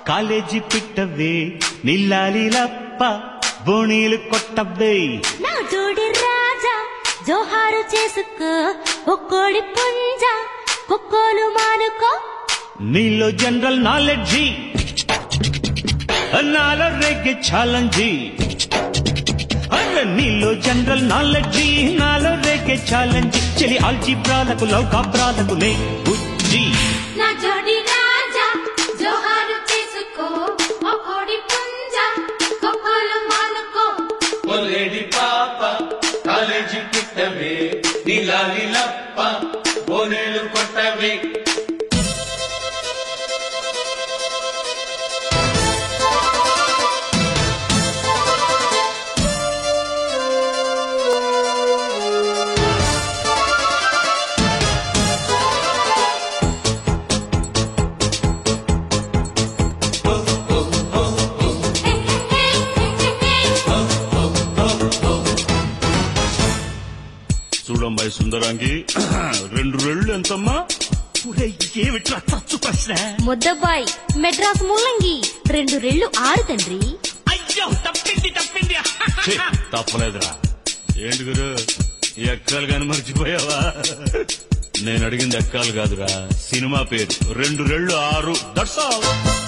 college పిట్టవే నిల్లాలిలప్ప బోణీలు కొట్టవే నా జోడి రాజా జోహారు చేసుకో ఒక్కోడి పుంజ కుక్కోలు మానుకో నీలో జనరల్ నాలెడ్జి నాలో రేగే ఛాలెంజి అరే నీలో జనరల్ నాలెడ్జి నాలో రేగే ఛాలెంజ్ చెలి ఆల్జీబ్రాలకు లౌకాబ్రాలకు నే బుజ్జి నా జోడి రాజా జోహారు చేసుకో ఒక్కోడి పుంజ కుక్కోలు మానుకో ఒలేడి పాప కాలేజీ పిట్టవే నీలాలి లప్ప బోనేలు కొట్టవే చూడమ్మాయి సుందరాంగి రెండు రెళ్ళు ఎంతమ్మా ఏమిట్లా తచ్చు ప్రశ్న ముద్దబ్బాయ్ మెడ్రాస్ ముల్లంగి రెండు రెళ్ళు ఆరు తండ్రి అయ్యో తప్పింది తప్పింది తప్పలేదురా ఏంటి గురు ఈ ఎక్కాలు కానీ మర్చిపోయావా నేను అడిగింది ఎక్కాలు కాదురా సినిమా పేరు రెండు రెళ్ళు ఆరు దట్స్ ఆల్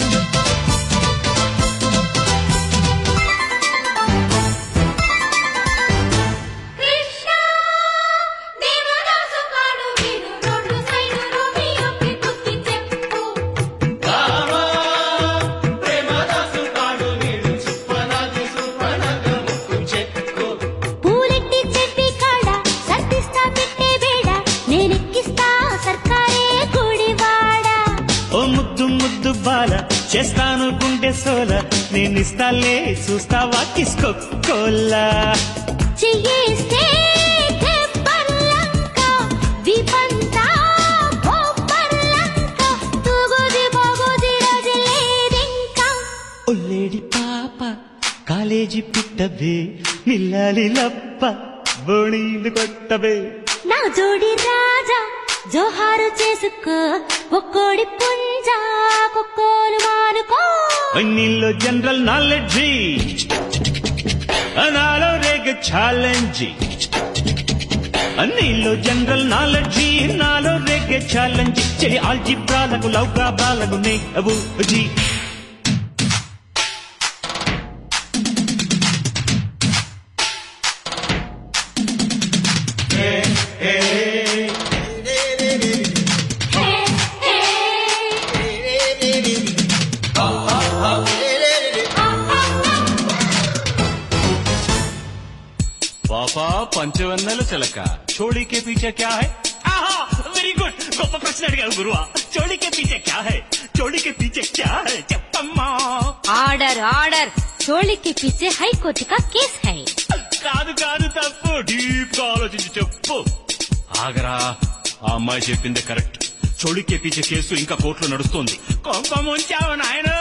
కృష్ణ దేవదాసు కాడు వీడు రోడ్డు సైడు రోమియోకి బుద్ధి చెప్పు రామా ప్రేమదాసు కాడు నీడు సుప్పనాది సుప్పనగ ముక్కు చెక్కు పూలెట్టి చెప్పి కాడ సర్దిస్తా పెట్టే వేడ నేనెక్కిస్తా సర్కారే గుడివాడ ఓ ముద్దు ముద్దు బాల చేస్తాను గుండె సోల నేనిస్తాలే చూస్తావా కిస్కొక్కోలా చెయ్యేస్తే దెబ్బలంక విపంతా బొబ్బర్లంక తూగుది బొగుది రజలేదింకా ఒల్లేడి పాప కాలేజీ పిట్టవే నిల్లాలి లప్ప బోణీలు కొట్టవే నా జోడి రాజా జోహారు చేసుకో ఒక్కోడి పుంజ కుక్కోలు మానుకో నీలో జనరల్ నాలెడ్జి నాలో రేగ ఛాలెంజి నీలో జనరల్ నాలెడ్జి నాలో రేగే ఛాలెంజ్ చెలి ఆల్జిబ్రాలకు లౌకాబ్రాలకు నే అబుజీ పాపా పంచవన్నెల చిలక చోళీకే పీచే క్యా హై ఆహా వెరీ గుడ్ గొప్ప ప్రశ్న అడిగావు గురువా చోళీకే పీచే క్యా హై చోళీకే పీచే క్యా హై చెప్పమ్మా ఆర్డర్ ఆర్డర్ చోళికి పిచ్చే హైకోర్టు కా కేస్ హై కాదు కాదు తప్పు డీప్ గా ఆలోచించి చెప్పు ఆగరా ఆ అమ్మాయి చెప్పింది కరెక్ట్ చోళీకే పీచే కేసు ఇంకా కోర్టులో నడుస్తోంది కొంప ముంచావు నాయనా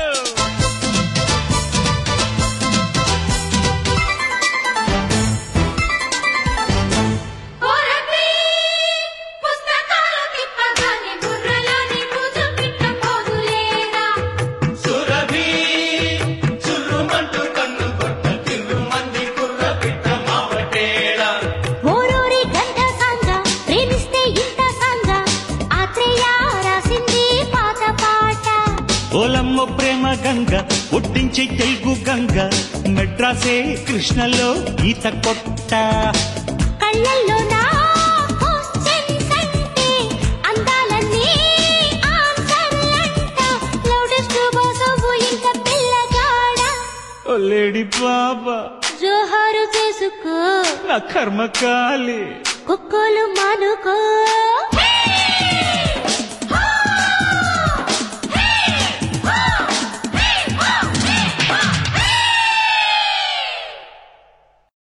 పుస్తకాలు తిప్పగానే బుర్రలోని కూజు పిట్ట పోదులేరా సురభి చుర్రుమంటూ కన్ను కొట్ట తిరు మంది కుర్ర పిట్ట మావటేడా ఓరోరి గంట సాంగ ప్రేమిస్తే ఇంత సాంగ ఆత్రేయ రాసింది పాత పాట ఓలమ్మ ప్రేమ గంగ ఒట్టించే తెలుగు గంగ మెడ్రాసే కృష్ణలో ఈత కొట్ట కళ్ళల్లో నా క్వశ్చన్స్ అంటే అందాలన్నీ ఆన్సర్లంట లౌడెస్ట్ బాసవు ఇంకా పిల్లగాడ ఓ లేడీ బాబా జోహారు చేసుకో నా కర్మ కాలి కుక్కలు మానుకో